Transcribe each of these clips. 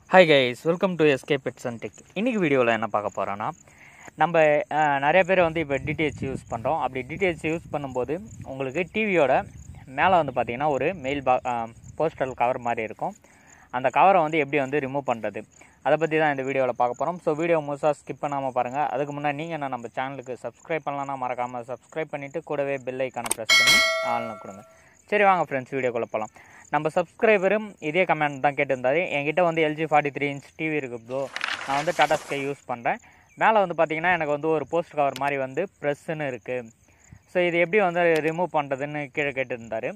hi guys welcome to S K pets and tech இன்றைக்கி வீடியோவில் என்ன பார்க்க போகிறோன்னா நம்ம அஹ், நிறைய பேர் வந்து இப்போ டிடிஹெச் யூஸ் பண்ணுறோம் அப்படி டிடிஹெச் யூஸ் பண்ணும்போது உங்களுக்கு டிவியோட மேலே வந்து பார்த்திங்கன்னா ஒரு மெயில் பா போஸ்டல் கவர் மாதிரி இருக்கும் அந்த கவரை வந்து எப்படி வந்து ரிமூவ் பண்ணுறது அதை பற்றி தான் இந்த வீடியோவில் பார்க்க போகிறோம் ஸோ வீடியோ முழுசாக ஸ்கிப் பண்ணாமல் பாருங்கள் அதுக்கு முன்னாடி நீங்கள் என்ன நம்ம சேனலுக்கு சப்ஸ்கிரைப் பண்ணலாம்னா மறக்காமல் சப்ஸ்கிரைப் பண்ணிவிட்டு கூடவே பெல் ஐக்கானை ப்ரெஸ் பண்ணி ஆள்னு கொடுங்க சரி வாங்க ஃப்ரெண்ட்ஸ் வீடியோக்குள்ளே போகலாம் நம்ம சப்ஸ்கிரைபரும் இதே கமெண்ட் தான் கேட்டிருந்தாரு என்கிட்ட வந்து LG forty three inch TV இருக்குது ப்ரோ நான் வந்து டாடா ஸ்கை யூஸ் பண்ணுறேன் மேலே வந்து பார்த்தீங்கன்னா எனக்கு வந்து ஒரு போஸ்ட் கவர் மாதிரி வந்து ப்ரெஸ்ஸுன்னு இருக்குது ஸோ இது எப்படி வந்து ரிமூவ் பண்ணுறதுன்னு கீழே கேட்டிருந்தாரு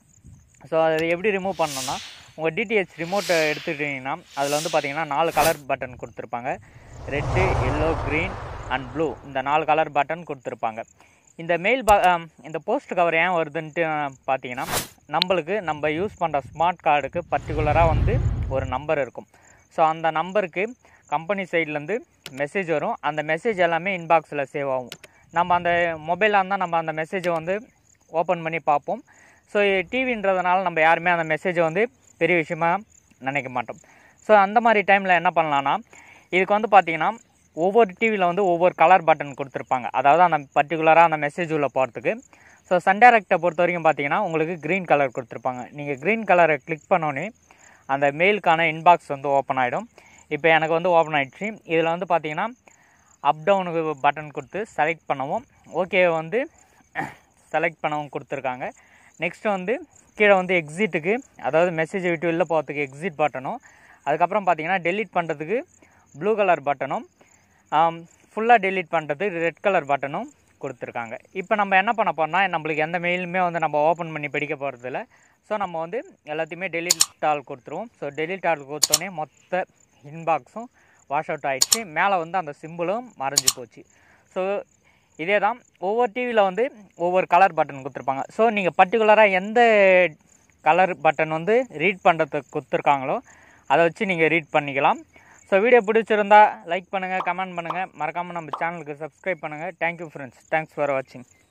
ஸோ அதை எப்படி ரிமூவ் பண்ணணும்னா உங்கள் டிடிஹெச் ரிமோட்டை எடுத்துக்கிட்டிங்கன்னா அதில் வந்து பார்த்தீங்கன்னா நாலு கலர் பட்டன் கொடுத்துருப்பாங்க red yellow green and blue இந்த நாலு கலர் பட்டன் கொடுத்துருப்பாங்க இந்த மெயில் பா ஆம், இந்த போஸ்ட் கவர் ஏன் வருதுன்ட்டு பார்த்தீங்கன்னா நம்மளுக்கு நம்ம யூஸ் பண்ணுற ஸ்மார்ட் கார்டுக்கு பர்டிகுலராக வந்து ஒரு நம்பர் இருக்கும் ஸோ அந்த நம்பருக்கு கம்பெனி சைட்லேருந்து மெசேஜ் வரும் அந்த மெசேஜ் எல்லாமே இன்பாக்ஸில் சேவ் ஆகும் நம்ம அந்த மொபைலாக இருந்தால் நம்ம அந்த மெசேஜை வந்து ஓப்பன் பண்ணி பார்ப்போம் ஸோ டிவின்றதுனால நம்ம யாருமே அந்த மெசேஜை வந்து பெரிய விஷயமா நினைக்க மாட்டோம் ஸோ அந்த மாதிரி டைமில் என்ன பண்ணலான்னா இதுக்கு வந்து பார்த்தீங்கன்னா ஒவ்வொரு டிவியில் வந்து ஒவ்வொரு கலர் பட்டன் கொடுத்துருப்பாங்க அதாவது அந்த பர்டிகுலராக அந்த மெசேஜ் உள்ள போகிறதுக்கு ஸோ சன்டைரக்டை பொறுத்த வரைக்கும் பார்த்தீங்கன்னா உங்களுக்கு க்ரீன் கலர் கொடுத்துருப்பாங்க நீங்கள் க்ரீன் கலரை கிளிக் பண்ணோன்னே அந்த மெயிலுக்கான இன்பாக்ஸ் வந்து ஓப்பன் ஆகிடும் இப்போ எனக்கு வந்து ஓப்பன் ஆகிடுச்சு இதில் வந்து பார்த்தீங்கன்னா அப் டவுனுக்கு பட்டன் கொடுத்து செலக்ட் பண்ணவும் ஓகே வந்து செலக்ட் பண்ணவும் கொடுத்துருக்காங்க நெக்ஸ்ட் வந்து கீழே வந்து எக்ஸிட்டுக்கு அதாவது மெசேஜ் விட்டு வெளில போகிறதுக்கு எக்ஸிட் பட்டனும் அதுக்கப்புறம் பார்த்தீங்கன்னா டெலீட் பண்ணுறதுக்கு ப்ளூ கலர் பட்டனும் ஃபுல்லாக டெலீட் பண்ணுறதுக்கு ரெட் கலர் பட்டனும் கொடுத்துருக்காங்க இப்போ நம்ம என்ன பண்ண போறோம்னா நம்மளுக்கு எந்த மெயிலுமே வந்து நம்ம ஓப்பன் பண்ணி படிக்க போகிறதில்ல ஸோ நம்ம வந்து எல்லாத்தையுமே டெலிட் ஆல் கொடுத்துருவோம் ஸோ டெலிட் ஆல் கொடுத்தோன்னே மொத்த இன்பாக்ஸும் வாஷ் அவுட் ஆயிடுச்சு மேலே வந்து அந்த சிம்பிளும் மறைஞ்சு போச்சு ஸோ இதே தான் ஒவ்வொரு டிவியில் வந்து ஒவ்வொரு கலர் பட்டன் கொடுத்துருப்பாங்க ஸோ நீங்கள் பர்டிகுலராக எந்த கலர் பட்டன் வந்து ரீட் பண்ணுறதுக்கு கொடுத்துருக்காங்களோ அதை வச்சு நீங்கள் ரீட் பண்ணிக்கலாம் ஸோ வீடியோ பிடிச்சிருந்தா லைக் பண்ணுங்கள் கமெண்ட் பண்ணுங்கள் மறக்காமல் நம்ம சேனலுக்கு சப்ஸ்கிரைப் பண்ணுங்கள் தேங்க்யூ ஃப்ரெண்ட்ஸ் தேங்க்ஸ் ஃபார் வாட்சிங்